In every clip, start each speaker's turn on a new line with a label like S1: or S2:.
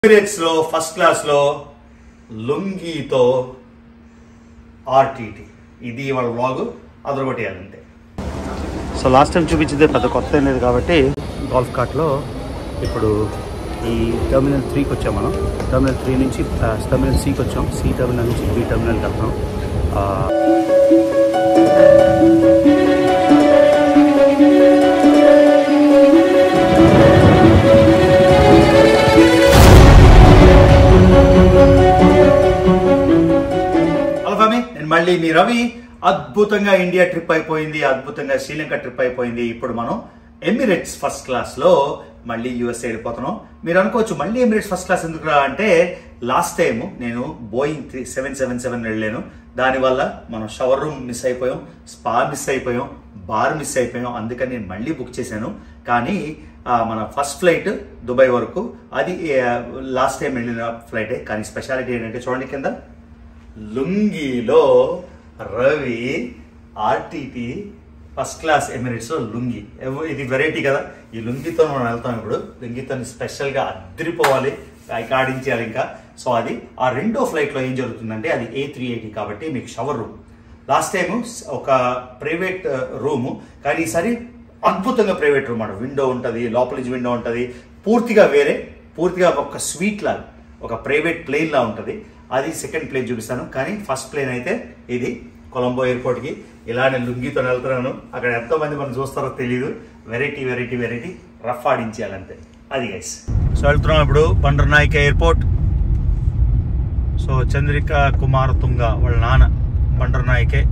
S1: Emirates లో first class లో లుంగీతో RTT ఇది వాళ్ళ వ్లాగ్ అదరగొట్టేయాలంటే సో లాస్ట్ టైం చూపించింది పెద్ద కొత్త ఏం లేదు కాబట్టి గోల్ఫ్ కార్ట్లో ఇప్పుడు ఈ టెర్మినల్ త్రీకి వచ్చాం మనం టెర్మినల్ త్రీ నుంచి ఆ, టెర్మినల్ సికి వచ్చాం సి టెర్మినల్ నుంచి బి టెర్మినల్కి వెళ్తున్నాం ఆ, హలో ఫామి నేను మళ్ళీ మీ రవి అద్భుతంగా ఇండియా ట్రిప్ అయిపోయింది అద్భుతంగా శ్రీలంక ట్రిప్ అయిపోయింది ఇప్పుడు మనం ఎమిరేట్స్ ఫస్ట్ క్లాస్ లో మళ్ళీ యుఎస్ఏ వెళ్ళిపోతున్నాం మీరు అనుకోవచ్చు మళ్ళీ ఎమిరేట్స్ ఫస్ట్ క్లాస్ ఎందుకు రా అంటే లాస్ట్ టైం నేను Boeing three seven seven seven వెళ్ళాను దానివల్ల మనం షవర్ రూమ్ మిస్ అయిపోయాం స్పా మిస్ అయిపోయాం బార్ మిస్ అయిపోయాం అందుకని నేను మళ్ళీ బుక్ చేశాను కానీ ఆ, మన ఫస్ట్ ఫ్లైట్ దుబాయ్ వరకు అది లాస్ట్ టైం వెళ్ళిన ఫ్లైటే కానీ స్పెషాలిటీ ఏంటంటే చూడండి కింద లుంగిలో Ravi RTT first class Emirates లో లుంగి ఎవ- ఇది వెరైటీ కదా ఈ లుంగితో మనం వెళ్తాం ఇప్పుడు లుంగితో స్పెషల్ గా అద్దరిపోవాలి ఆడించాలి ఇంకా సో అది ఆ రెండో ఫ్లైట్ లో ఏం జరుగుతుందంటే అది ఏ త్రీ ఎయిటీ కాబట్టి మీకు షవర్ రూమ్ లాస్ట్ టైం ఒక ప్రైవేట్ రూమ్ కానీ ఈసారి అద్భుతంగా ప్రైవేట్ రూమ్ అన్నమాట విండో ఉంటుంది లోపల నుంచి విండో ఉంటుంది పూర్తిగా వేరే పూర్తిగా ఒక స్వీట్ లాగా ఒక ప్రైవేట్ ప్లేన్ లా ఉంటుంది అది సెకండ్ ప్లేన్ చూపిస్తాను కానీ ఫస్ట్ ప్లేన్ అయితే ఇది కొలంబో ఎయిర్పోర్ట్ కి ఇలానే లుంగితో వెళ్తున్నాను అక్కడ ఎంతో మంది మనం చూస్తారో తెలియదు వెరైటీ వెరైటీ వెరైటీ రఫ్ ఆడించాలంతే అది గైస్ సో వెళ్తున్నాం ఇప్పుడు Bandaranaike airport so Chandrika Kumaratunga వాళ్ళ నాన్న బండర్నాయకే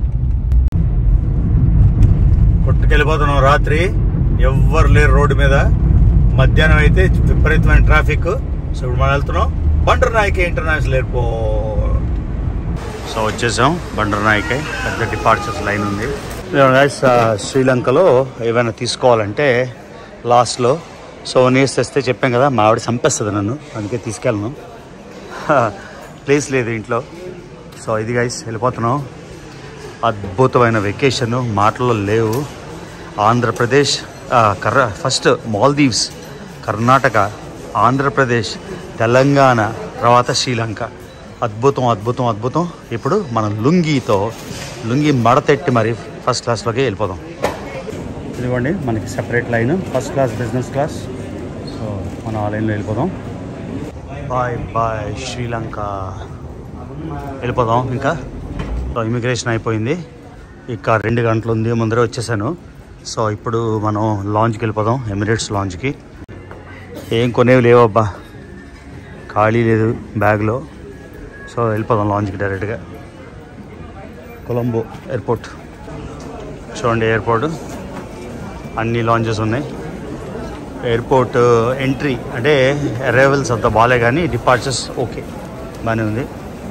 S1: కొట్టుకెళ్ళిపోతున్నాం రాత్రి ఎవ్వరు లేరు రోడ్డు మీద మధ్యాహ్నం అయితే విపరీతమైన ట్రాఫిక్ సో ఇప్పుడు మనం వెళ్తున్నాం బండర్నాయకే ఇంటర్నేషనల్ ఎయిర్పోర్ట్ సో వచ్చేసాం బండర్నాయకే పెద్ద డిపార్చర్స్ లైన్ ఉంది గైస్ శ్రీలంకలో ఏమైనా తీసుకోవాలంటే లాస్ట్లో సో నీస్ తెస్తే చెప్పాం కదా మా ఆవిడ చంపేస్తుంది నన్ను అందుకే తీసుకెళ్ళను ప్లేస్ లేదు ఇంట్లో సో ఇది గైస్ వెళ్ళిపోతున్నాం అద్భుతమైన వెకేషన్ మాటల్లో లేవు ఆంధ్రప్రదేశ్ ఆ, కర్ర ఫస్ట్ మాల్దీవ్స్ కర్ణాటక ఆంధ్రప్రదేశ్ తెలంగాణ తర్వాత శ్రీలంక అద్భుతం అద్భుతం అద్భుతం ఇప్పుడు మనం లుంగితో లుంగి మడతెట్టి మరి ఫస్ట్ క్లాస్లోకి వెళ్ళిపోదాం ఇదిగోండి మనకి separate line first class business class so మనం ఆ లైన్లో వెళ్ళిపోదాం బాయ్ బాయ్ శ్రీలంక వెళ్ళిపోదాం ఇంకా సో ఇమిగ్రేషన్ అయిపోయింది ఇక రెండు గంటలు ఉంది ముందరే వచ్చేసాను సో ఇప్పుడు మనం లాంచ్కి వెళ్ళిపోదాం ఎమిరేట్స్ లాంచ్కి ఏం కొనేవి లేవు అబ్బా ఖాళీ లేదు బ్యాగ్లో సో వెళ్ళిపోదాం లాంచ్కి డైరెక్ట్గా కొలంబో ఎయిర్పోర్ట్ చూడండి ఎయిర్పోర్ట్ అన్ని లాంచెస్ ఉన్నాయి ఎయిర్పోర్ట్ ఎంట్రీ అంటే అరైవల్స్ అంత బాగాలే కానీ డిపార్చర్స్ ఓకే బాగానే ఉంది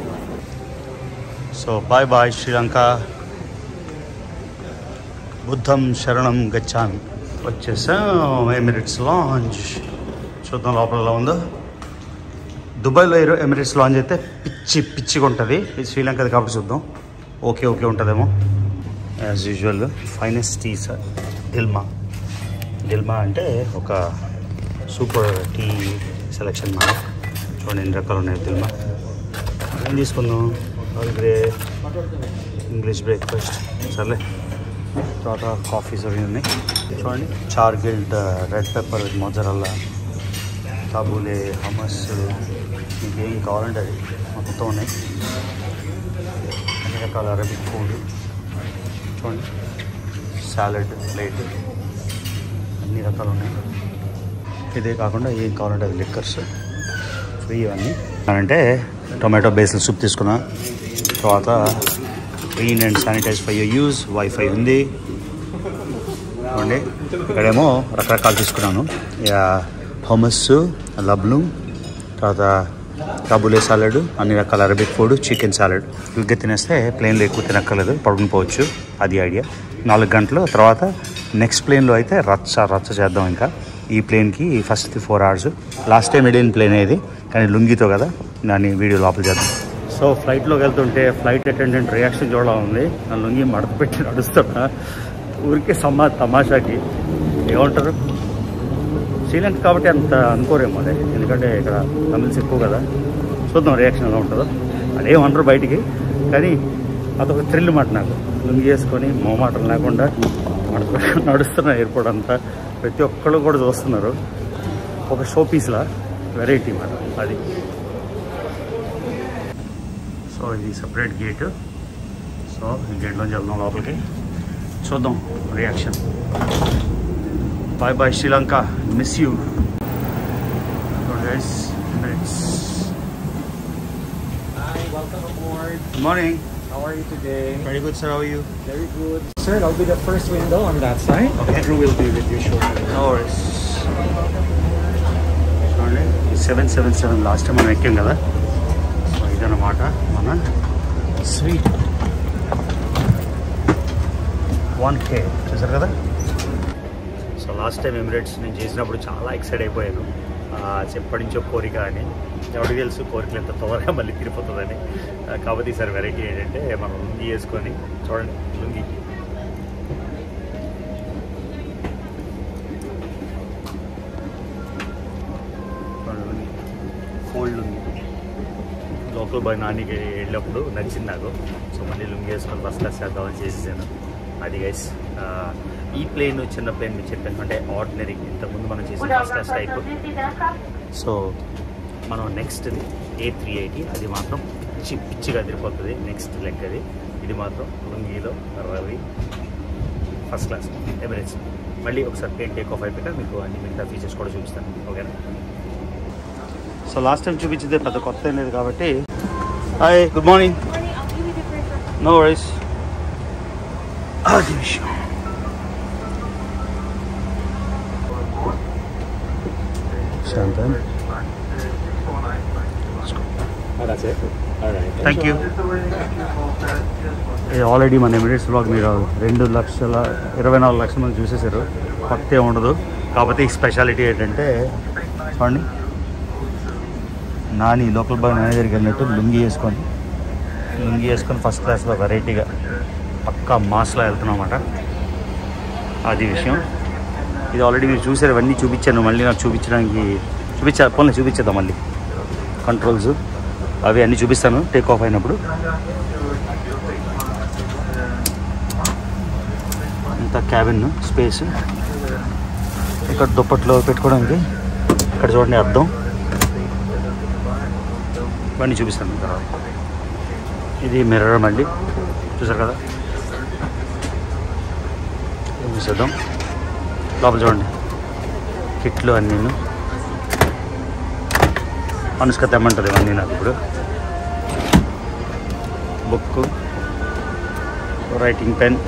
S1: సో బాయ్ బాయ్ శ్రీలంక బుద్ధం శరణం గచ్చామి వచ్చేసాం ఎమిరేట్స్ లాంచ్ చూద్దాం లోపల ఎలా ఉందో దుబాయ్లో ఎయిరో ఎమిరేట్స్ లాంచ్ అయితే పిచ్చి పిచ్చిగా ఉంటుంది ఇది శ్రీలంకది కాబట్టి చూద్దాం ఓకే ఓకే ఉంటుందేమో as usual finest tea sir Dilmah Dilmah అంటే ఒక సూపర్ టీ సెలెక్షన్ మాట చూడండి ఎన్ని రకాలు ఉన్నాయి దిల్మా ఏం తీసుకుందాం ఆల్ గ్రే ఇంగ్లీష్ బ్రేక్ఫాస్ట్ సర్లే తర్వాత కాఫీస్ అవి ఉన్నాయి చూడండి char grilled red pepper with mozzarella tabbouleh hummus మీకు ఏం కావాలంటే అది మొత్తం ఉన్నాయి అన్ని రకాల అరబిక్ ఫుడ్ చూడండి సాలడ్ ప్లేట్ అన్ని రకాలు ఉన్నాయి ఇదే కాకుండా ఏం కావాలంటే అది లిక్కర్స్ ఫ్రీ అన్నీ అంటే టొమాటో బేసిల్ సూప్ తీసుకున్నా తర్వాత clean and sanitise for your use wifi ఉంది చూడండి ఇక్కడేమో రకరకాలు తీసుకున్నాను హోమస్ లబ్లు తర్వాత కాబులే సాలడ్ అన్ని రకాల అరబిక్ ఫుడ్ చికెన్ సాలడ్ ఇవి తినేస్తే ప్లేన్లో ఎక్కువ తినక్కర్లేదు పడుకుని పోవచ్చు అది ఐడియా నాలుగు గంటలు తర్వాత నెక్స్ట్ ప్లేన్లో అయితే రచ్చ రచ్చ చేద్దాం ఇంకా ఈ ప్లేన్కి first four hours last time వెళ్ళిన ప్లేన్ ఇది కానీ లుంగితో కదా దాన్ని వీడియో లోపల చేద్దాం సో ఫ్లైట్లోకి వెళ్తుంటే ఫ్లైట్ అటెండెంట్ రియాక్షన్ చూడలా ఉంది నా లుంగి మడత పెట్టి నడుస్తున్నా ఊరికే సమ్మా తమాషాకి ఏమంటారు శ్రీలంక కాబట్టి అంత అనుకోరేమో అదే ఎందుకంటే ఇక్కడ తమిళస్ ఎక్కువ కదా చూద్దాం రియాక్షన్ ఎలా ఉంటుందో అదేమనరు బయటికి కానీ అదొక థ్రిల్ మాట నాకు లుంగి చేసుకొని మోమాటం లేకుండా నడుపు- నడుస్తున్న ఎయిర్పోర్ట్ అంతా ప్రతి ఒక్కళ్ళు కూడా చూస్తున్నారు ఒక షో పీస్లా వెరైటీ మాట అది సో ఇది సపరేట్ గేట్ సో ఈ గేట్లోంచి వెళ్దాం లోపలికి చూద్దాం reaction bye bye Sri Lanka miss you guys minutes
S2: Hi, welcome aboard.
S1: Good morning
S2: How are you today?
S1: Very good sir how you
S2: Very good. Sir, I'll be the first window on that side.
S1: Okay.
S2: Drew will be with you shortly.
S1: No worries చూడండి seven seven seven last time మనం ఎక్కాం కదా so ఇదన్నమాట మన sweet one కే చూసారు కదా so last time Emirates నేను చేసినప్పుడు చాలా ఎక్సైట్ అయిపోయాను ఆ, ఎప్పటి నుంచో కోరిక అని ఎవరికి తెలుసు కోరికలు ఎంత త్వరగా మళ్ళీ తిరిగిపోతుందని ఆ, కాకపోతే ఈసారి వెరైటీ ఏంటంటే మనం లుంగి వేసుకొని చూడండి lungi fold lungi local boy నానికి వెళ్ళినప్పుడు నచ్చింది నాకు సో మళ్ళీ లుంగి వేసుకొని ఫస్ట్ క్లాస్ చేద్దామని చేసేసాను అది గైస్ ఈ ప్లేన్ చిన్న ప్లేన్ మీకు చెప్పాను అంటే ఆర్డినరీ ఇంతకుముందు మనం చేసిన ఫస్ట్ క్లాస్ టైప్ సో మనం నెక్స్ట్ది ఏ త్రీ ఎయిటీ అది మాత్రం పిచ్చి పిచ్చిగా తిరిగిపోతుంది నెక్స్ట్ లెక్క అది ఇది మాత్రం లుంగిలో రవి ఫస్ట్ క్లాస్ ఎమిరేట్స్ మళ్ళీ ఒకసారి ప్లేన్ టేక్ ఆఫ్ అయిపోయాక మీకు అన్ని మిగతా ఫీచర్స్ కూడా చూపిస్తాను ఓకేనా సో లాస్ట్ టైం చూపించింది పెద్ద కొత్త ఏం లేదు కాబట్టి hi good morning
S3: Morning, I'll give you the first one.
S1: No worries అది విషయం శాంతం
S2: Oh, that's it? All right.
S1: Thank you ఇది ఆల్రెడీ మన ఎమిరేట్స్ బ్లాగ్ మీరు రెండు లక్షల ఇరవై నాలుగు లక్షల మంది చూసేశారు కొత్త ఏం ఉండదు కాకపోతే ఈ స్పెషాలిటీ ఏంటంటే చూడండి నాని లోకల్ బాయ్ మేనేజర్కి వెళ్ళినట్టు లుంగి వేసుకొని లుంగి వేసుకొని ఫస్ట్ క్లాస్లో వెరైటీగా పక్కా మాస్లో వెళ్తున్నామాట అది విషయం ఇది ఆల్రెడీ మీరు చూసారు ఇవన్నీ చూపించాను మళ్ళీ నాకు చూపించడానికి చూపించా పోనీ చూపించేద్దాం మళ్ళీ కంట్రోల్స్ అవి అన్నీ చూపిస్తాను టేక్ ఆఫ్ అయినప్పుడు ఇంత క్యాబిన్ స్పేస్ ఇక్కడ దుప్పట్లో పెట్టుకోవడానికి ఇక్కడ చూడండి అద్దం ఇవన్నీ చూపిస్తాను తర్వాత ఇది మిర్రర్ మళ్ళీ చూసారు కదా ఏం చూసేద్దాం లోపల చూడండి కిట్లు అన్నీను అనుష్క తెమ్మంటుంది ఇవన్నీ నాకు ఇప్పుడు book writing pen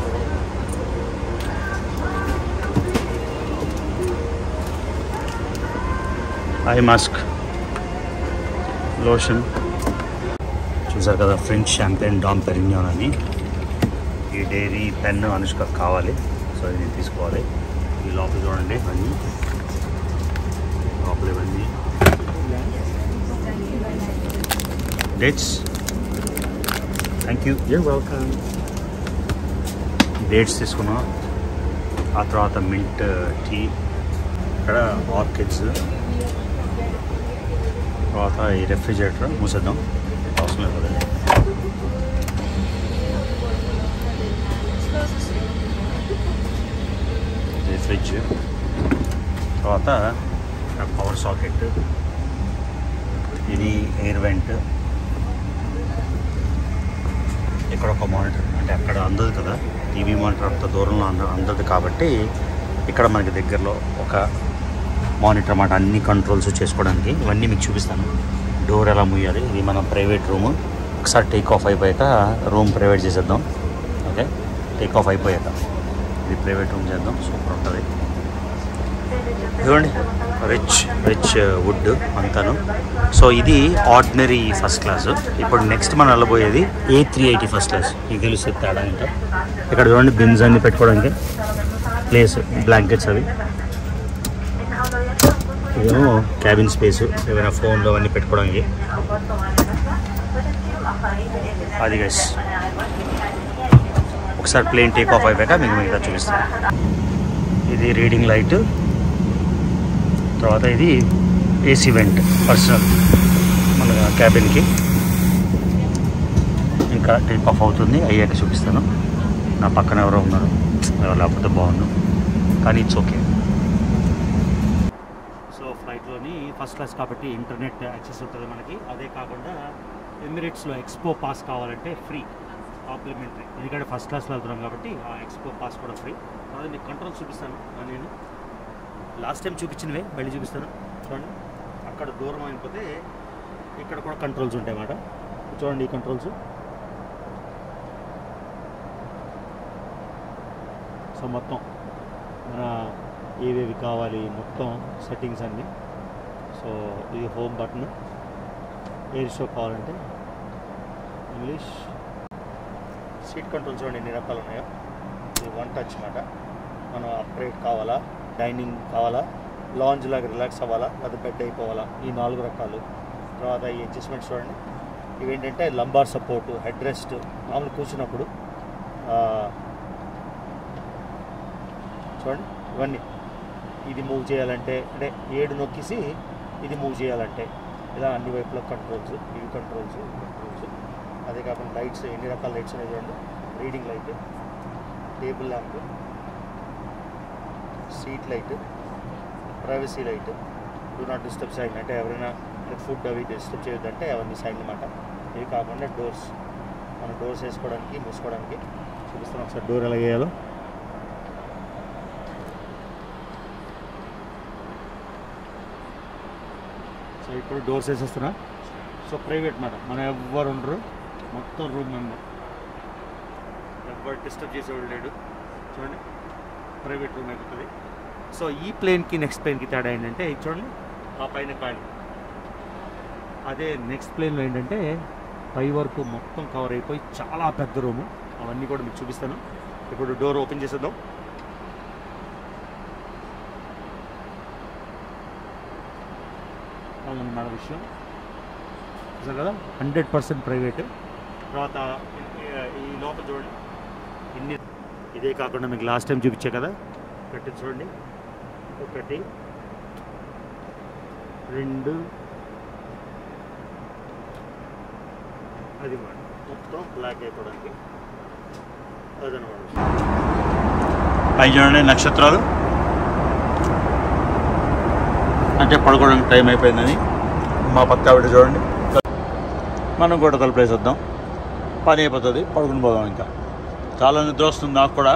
S1: eye mask lotion చూసారు కదా ఫ్రెంచ్ షాంపెన్ డామ్ పెరిగ్నాన్ అని ఈ డైరీ పెన్ అనుష్క కావాలి సో ఇది నేను తీసుకోవాలి ఈ లోపల చూడండి ఇవన్నీ లోపల ఇవన్నీ dates thank you
S2: You're welcome.
S1: Dates తీసుకున్నాం ఆ తర్వాత మింట్ టీ ఇక్కడ ఆర్కిడ్స్ తర్వాత ఈ రెఫ్రిజిరేటర్ మూసేద్దాం అవసరం లేదు కదండి ఇది ఫ్రిడ్జ్ తర్వాత పవర్ సాకెట్ ఇది ఎయిర్ వెంట్ ఇక్కడ ఒక మానిటర్ అంటే అక్కడ అందదు కదా టీవీ మానిటర్ అంత దూరంలో అంద అందదు కాబట్టి ఇక్కడ మనకి దగ్గరలో ఒక మానిటర్ అన్నమాట అన్ని కంట్రోల్స్ చేసుకోవడానికి ఇవన్నీ మీకు చూపిస్తాను డోర్ ఎలా ముయ్యాలి ఇది మన ప్రైవేట్ రూమ్ ఒకసారి టేక్ ఆఫ్ అయిపోయాక రూమ్ ప్రైవేట్ చేసేద్దాం ఓకే టేక్ ఆఫ్ అయిపోయాక ఇది ప్రైవేట్ రూమ్ చేద్దాం సూపర్ ఉంటుంది ఇదిగోండి రిచ్ రిచ్ వుడ్ అంతాను సో ఇది ఆర్డినరీ ఫస్ట్ క్లాస్ ఇప్పుడు నెక్స్ట్ మనం వెళ్ళబోయేది A three eighty first class ఇది తెలుస్తుంది తేడా అంటే ఇక్కడ చూడండి బిన్స్ అన్ని పెట్టుకోవడానికి ప్లేస్ బ్లాంకెట్స్ అవి ఇదేమో క్యాబిన్ స్పేస్ ఏమైనా ఫోన్లో అన్నీ పెట్టుకోవడానికి అది గైస్ ఒకసారి ప్లేన్ టేక్ ఆఫ్ అయిపోయాక మీకు మిగతా చూపిస్తాను ఇది రీడింగ్ లైట్ తర్వాత ఇది ఏసీ వెంట్ పర్సనల్ మన క్యాబిన్కి ఇంకా టేక్ ఆఫ్ అవుతుంది అయ్యాక చూపిస్తాను నా పక్కన ఎవరో ఉన్నారు ఎవరు లేకపోతే బాగుండు కానీ ఇట్స్ ఓకే సో ఫ్లైట్లోని ఫస్ట్ క్లాస్ కాబట్టి ఇంటర్నెట్ యాక్సెస్ ఉంటుంది మనకి అదే కాకుండా ఎమిరేట్స్లో ఎక్స్పో పాస్ కావాలంటే ఫ్రీ కాంప్లిమెంటరీ ఎందుకంటే ఫస్ట్ క్లాస్లో వెళ్తున్నాం కాబట్టి ఆ ఎక్స్పో పాస్ కూడా ఫ్రీ అదే మీకు కంట్రోల్ చూపిస్తాను ఆ నేను లాస్ట్ టైం చూపించినవే మళ్ళీ చూపిస్తాను చూడండి అక్కడ దూరం అయిపోతే ఇక్కడ కూడా కంట్రోల్స్ ఉంటాయి అన్నమాట చూడండి ఈ కంట్రోల్స్ సో మొత్తం మన ఏవేవి కావాలి మొత్తం సెట్టింగ్స్ అన్నీ సో ఇది హోమ్ బటన్ ఎయిర్ షో కావాలంటే ఇంగ్లీష్ సీట్ కంట్రోల్ చూడండి ఎన్ని రకాలు ఉన్నాయో ఇది వన్ టచ్ మాట మనం అప్గ్రేడ్ కావాలా డైనింగ్ కావాలా లాంజ్ లాగా రిలాక్స్ అవ్వాలా లేదా బెడ్ అయిపోవాలా ఈ నాలుగు రకాలు తర్వాత ఈ అడ్జస్ట్మెంట్స్ చూడండి ఇవేంటంటే లంబార్ సపోర్టు హెడ్ రెస్ట్ మామూలు కూర్చున్నప్పుడు ఆ, చూడండి ఇవన్నీ ఇది మూవ్ చేయాలంటే అంటే ఏడు నొక్కేసి ఇది మూవ్ చేయాలంటే ఇలా అన్ని వైపుల కంట్రోల్స్ ఇవి కంట్రోల్స్ కంట్రోల్స్ అదే కాకుండా లైట్స్ ఎన్ని రకాల లైట్స్ ఉన్నాయి చూడండి reading light table lamp seat light privacy light do not disturb sign అంటే ఎవరైనా ఫుడ్ అవి డిస్టర్బ్ చేయొద్దంటే అవన్నీ సైన్ అనమాట ఇవి కాకుండా డోర్స్ మన డోర్స్ వేసుకోవడానికి మూసుకోవడానికి చూపిస్తాను ఒకసారి డోర్ ఎలా వేయాలో సో ఇప్పుడు డోర్స్ వేసేస్తున్నా సో ప్రైవేట్ మాట మనం ఎవ్వరు ఉండరు మొత్తం రూమ్ మెంబర్ ఎవ్వరు డిస్టర్బ్ చేసేవాడు లేడు చూడండి ప్రైవేట్ రూమ్ అయిపోతుంది సో ఈ ప్లేన్కి నెక్స్ట్ ప్లేన్కి తేడా ఏంటంటే ఇది చూడండి ఆ పైన ఖాళీ అదే నెక్స్ట్ ప్లేన్లో ఏంటంటే పై వరకు మొత్తం కవర్ అయిపోయి చాలా పెద్ద రూము అవన్నీ కూడా మీకు చూపిస్తాను ఇప్పుడు డోర్ ఓపెన్ చేసేద్దాం అవునండి మన విషయం చూసారు కదా హండ్రెడ్ పర్సెంట్ ప్రైవేట్ తర్వాత ఈ- ఈ లోపల చూడండి ఇన్ని ఇదే కాకుండా మీకు లాస్ట్ టైం చూపించే కదా ఒకటి చూడండి ఒకటి రెండు అది మాట మొత్తం బ్లాక్ అయిపోవడానికి అదనమాట పై చూడండి నక్షత్రాలు అంటే పడుకోవడానికి టైం అయిపోయిందని మా పక్క ఆవిడ చూడండి మనం కూడా తలుపులేసి వద్దాం పని అయిపోతుంది పడుకుని పోదాం ఇంకా చాలా నిద్ర వస్తుంది నాకు కూడా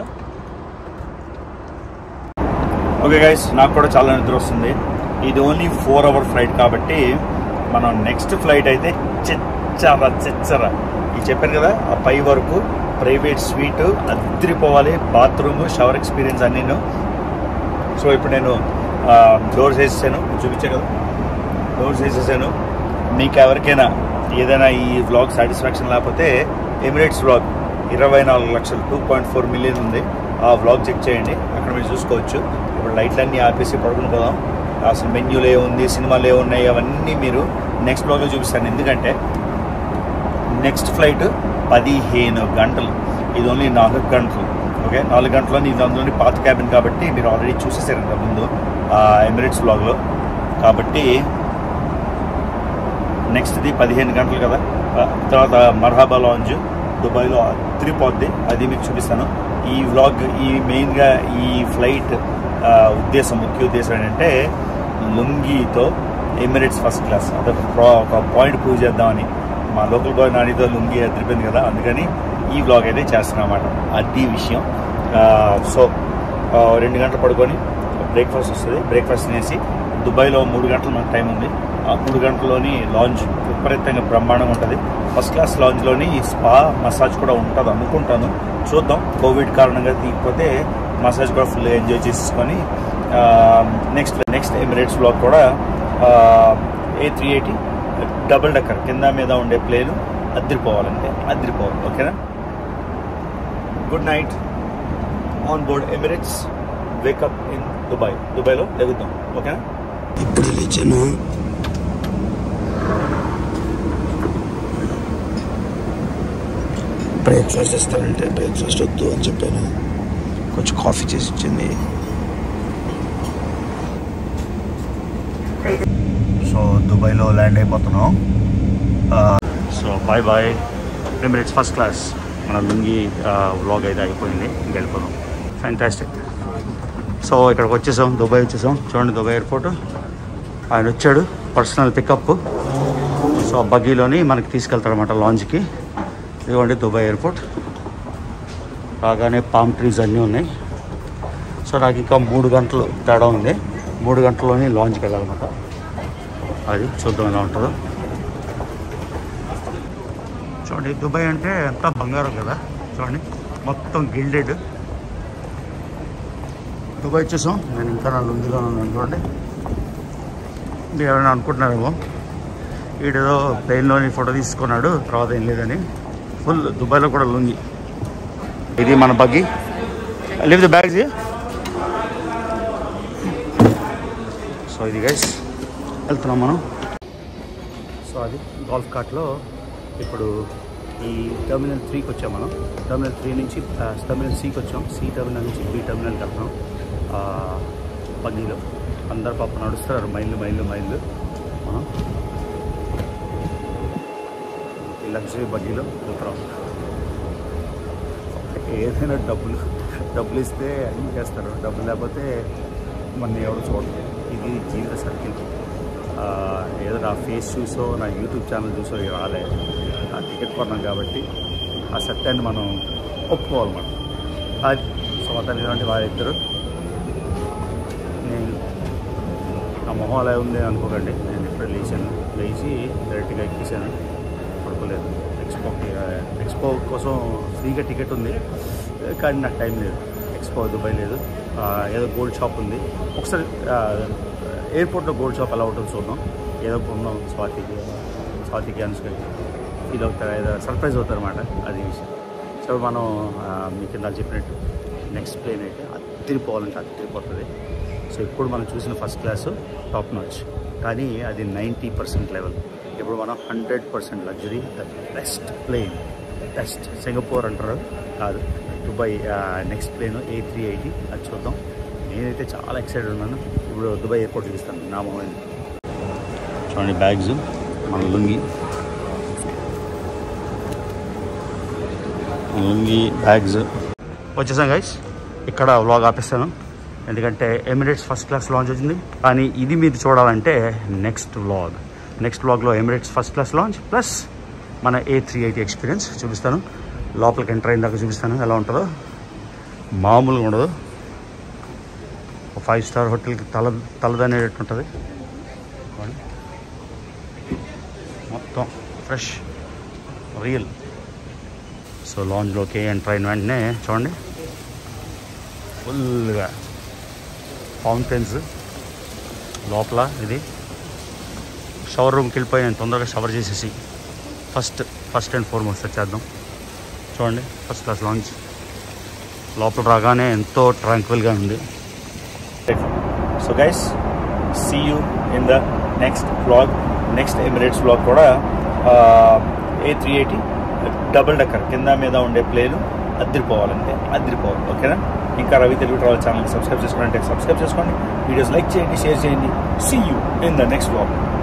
S1: ఓకే గైస్ నాకు కూడా చాలా నిద్ర వస్తుంది ఇది ఓన్లీ ఫోర్ అవర్ ఫ్లైట్ కాబట్టి మనం నెక్స్ట్ ఫ్లైట్ అయితే చిచ్చర చిచ్చర ఇది చెప్పాను కదా ఆ పై వరకు ప్రైవేట్ స్వీట్ అద్దరిపోవాలి బాత్రూమ్ షవర్ ఎక్స్పీరియన్స్ అన్నీను సో ఇప్పుడు నేను డోర్స్ వేసేసాను చూపించే కదా డోర్స్ వేసేసాను మీకు ఎవరికైనా ఏదైనా ఈ వ్లాగ్ సాటిస్ఫాక్షన్ లేకపోతే ఎమిరేట్స్ వ్లాగ్ ఇరవై నాలుగు లక్షలు టూ పాయింట్ ఫోర్ మిలియన్ ఉంది ఆ వ్లాగ్ చెక్ చేయండి అక్కడ మీరు చూసుకోవచ్చు ఇప్పుడు లైట్లన్నీ ఆపేసి పడుకుని పోదాం అసలు మెన్యూలు ఏముంది సినిమాలు ఏమున్నాయి అవన్నీ మీరు నెక్స్ట్ బ్లాగ్లో చూపిస్తాను ఎందుకంటే నెక్స్ట్ ఫ్లైట్ పదిహేను గంటలు ఇది ఓన్లీ నాలుగు గంటలు ఓకే నాలుగు గంటల్లో ఇది అందులోని పాత క్యాబిన్ కాబట్టి మీరు ఆల్రెడీ చూసేసారు ఇంత ముందు ఆ ఎమిరేట్స్ బ్లాగ్లో కాబట్టి నెక్స్ట్ది పదిహేను గంటలు కదా ఆ తర్వాత మర్హాబా లాంజ్ దుబాయ్లో తిరిగిపోద్ది అది మీకు చూపిస్తాను ఈ వ్లాగ్ ఈ మెయిన్గా ఈ ఫ్లైట్ ఆ, ఉద్దేశం ముఖ్య ఉద్దేశం ఏంటంటే లుంగీతో ఎమిరేట్స్ ఫస్ట్ క్లాస్ అదొక ప్రా ఒక పాయింట్ ప్రూవ్ చేద్దామని మా లోకల్ బాయ్ నానితో లుంగి అదిరిపోయింది కదా అందుకని ఈ వ్లాగ్ అయితే చేస్తున్నాం అన్నమాట అది విషయం ఆ, సో ఆ, రెండు గంటలు పడుకొని బ్రేక్ఫాస్ట్ వస్తుంది బ్రేక్ఫాస్ట్ తినేసి దుబాయ్లో మూడు గంటలు మనకు టైం ఉంది ఆ మూడు గంటల్లోని లాంజ్ విపరీతంగా బ్రహ్మాండంగా ఉంటుంది ఫస్ట్ క్లాస్ లాంజ్లోని స్పా మసాజ్ కూడా ఉంటుంది అనుకుంటాను చూద్దాం కోవిడ్ కారణంగా తీయకపోతే మసాజ్ కూడా ఫుల్ ఎంజాయ్ చేసేసుకొని నెక్స్ట్ నెక్స్ట్ ఎమిరేట్స్ బ్లాక్ కూడా A three eighty double decker కింద మీద ఉండే ప్లేన్ అద్దరిపోవాలంటే అద్దరిపోవాలి ఓకేనా good night on board Emirates wake up in Dubai దుబాయ్లో లెగుద్దాం ఓకేనా
S4: ఇప్పుడు లేచాను బ్రేక్ఫాస్ట్ ఇస్తానంటే బ్రేక్ఫాస్ట్ వద్దు అని చెప్పాను కొంచెం కాఫీ చేసి ఇచ్చింది
S1: సో దుబాయ్లో ల్యాండ్ అయిపోతున్నాం so bye bye Emirates first class మన లుంగి వ్లాగ్ అయితే అయిపోయింది ఇంక వెళ్ళిపోదాం ఫ్యాంటాస్టిక్ సో ఇక్కడికి వచ్చేసాం దుబాయ్ వచ్చేసాం చూడండి దుబాయ్ ఎయిర్పోర్ట్ ఆయన వచ్చాడు పర్సనల్ పికప్ సో ఆ బగ్గీలోని మనకి తీసుకెళ్తాడు అనమాట లాంచ్కి ఇదిగోండి దుబాయ్ ఎయిర్పోర్ట్ రాగానే పామ్ ట్రీస్ అన్నీ ఉన్నాయి సో నాకు ఇంకా మూడు గంటలు తేడా ఉంది మూడు గంటల్లోనే లాంచ్కి వెళ్ళాలన్నమాట అది చూద్దాం ఎలా ఉంటుందో చూడండి దుబాయ్ అంటే అంతా బంగారం కదా చూడండి మొత్తం గిల్డెడ్ దుబాయ్ వచ్చేసాం నేను ఇంకా నా లుంగిలో ఉన్నాను చూడండి మీరు ఎవరైనా అనుకుంటున్నారేమో వీడేదో ప్లేన్లోని ఫోటో తీసుకున్నాడు తర్వాత ఏం లేదని ఫుల్ దుబాయ్లో కూడా లుంగి ఇది మన buggy leave the bags so ఇది గైస్ వెళ్తున్నాం మనం సో అది గోల్ఫ్ కార్ట్లో ఇప్పుడు ఈ టెర్మినల్ త్రీకి వచ్చాం మనం టెర్మినల్ త్రీ నుంచి ఆ, టెర్మినల్ సికి వచ్చాం సి టెర్మినల్ నుంచి బి టెర్మినల్కి వెళ్తున్నాం ఆ, బగ్గీలో అందరు పాప నడుస్తారు మైళ్ళు మైళ్ళు మైళ్ళు మనం ఈ లగ్జరీ బగ్గీలో వెళ్తున్నాం ఏదైనా డబ్బులు డబ్బులు ఇస్తే అన్నీ చేస్తారు డబ్బులు లేకపోతే మన ఎవరు చూడరు ఇది జీవిత సర్కిల్ ఆ, ఏదో నా ఫేస్ చూసో నా యూట్యూబ్ ఛానల్ చూసో ఇక రాలే ఆ టికెట్ కొన్నాం కాబట్టి ఆ సత్యాన్ని మనం ఒప్పుకోవాలన్నమాట అది సో అతను ఇలాంటి వారిద్దరు నేను నా మొహం అలా ఉంది అనుకోకండి నేను ఇప్పుడే లేచాను లేచి డైరెక్ట్గా ఎక్కేసాను పడుకోలేదు ఎక్స్పోకి ఎక్స్పో కోసం ఫ్రీగా టికెట్ ఉంది కానీ నాకు టైం లేదు ఎక్స్పో దుబాయ్ లేదు ఆ, ఏదో గోల్డ్ షాప్ ఉంది ఒకసారి ఆ, ఎయిర్పోర్ట్లో గోల్డ్ షాప్ ఎలా ఉంటుందో చూద్దాం ఏదో కొన్నాం స్వాతికి స్వాతికి అనుష్కకి ఫీల్ అవుతారు ఏదో సర్ప్రైజ్ అవుతారు అనమాట అది విషయం సో మనం ఆ, మీకు ఇందాక చెప్పినట్టు నెక్స్ట్ ప్లేన్ అయితే అద్దరిపోవాలంటే అద్దరిపోతుంది సో ఇప్పుడు మనం చూసిన ఫస్ట్ క్లాసు టాప్ నాచ్ కానీ అది నైంటీ పర్సెంట్ లెవెల్ ఇప్పుడు మనం hundred percent luxury the best plane best Singapore అంటారు కాదు Dubai next plane A three eighty అది చూద్దాం నేనైతే చాలా ఎక్సైటెడ్ ఉన్నాను ఇప్పుడు దుబాయ్ ఎయిర్పోర్ట్ చూపిస్తాను నా మొబైల్ చూడండి బ్యాగ్స్ మన లుంగి లుంగి బ్యాగ్స్ వచ్చేసాం గైస్ ఇక్కడ వ్లాగ్ ఆపేస్తాను ఎందుకంటే ఎమిరేట్స్ ఫస్ట్ క్లాస్ లాంచ్ వచ్చింది కానీ ఇది మీరు చూడాలంటే నెక్స్ట్ వ్లాగ్ నెక్స్ట్ వ్లాగ్లో Emirates first class lounge plus మన ఏ త్రీ ఎయిటీ ఎక్స్పీరియన్స్ చూపిస్తాను లోపలికి ఎంటర్ అయిన దాకా చూపిస్తాను ఎలా ఉంటుందో మామూలుగా ఉండదు ఒక ఫైవ్ స్టార్ హోటల్కి తల తలదనేటట్టు ఉంటుంది చూడండి. మొత్తం ఫ్రెష్ రియల్ సో లాంజ్లోకి ఎంటర్ అయిన వెంటనే చూడండి ఫుల్గా ఫౌంటైన్స్ లోపల ఇది షవర్ రూమ్కి వెళ్ళిపోయి నేను తొందరగా షవర్ చేసేసి ఫస్ట్ ఫస్ట్ అండ్ ఫార్మోస్ట్ వచ్చేద్దాం చూడండి ఫస్ట్ క్లాస్ లాంచ్ లోపల రాగానే ఎంతో ట్రాంక్విల్గా ఉంది so guys see you in the next blog next Emirates blog కూడా A three eighty double decker కింద మీద ఉండే ప్లేను అద్దరిపోవాలంటే అద్దరిపోవాలి ఓకేనా ఇంకా Ravi Telugu travel channel subscribe చేసుకోవాలంటే సబ్స్క్రైబ్ చేసుకోండి వీడియోస్ లైక్ చేయండి షేర్ చేయండి see you in the next blog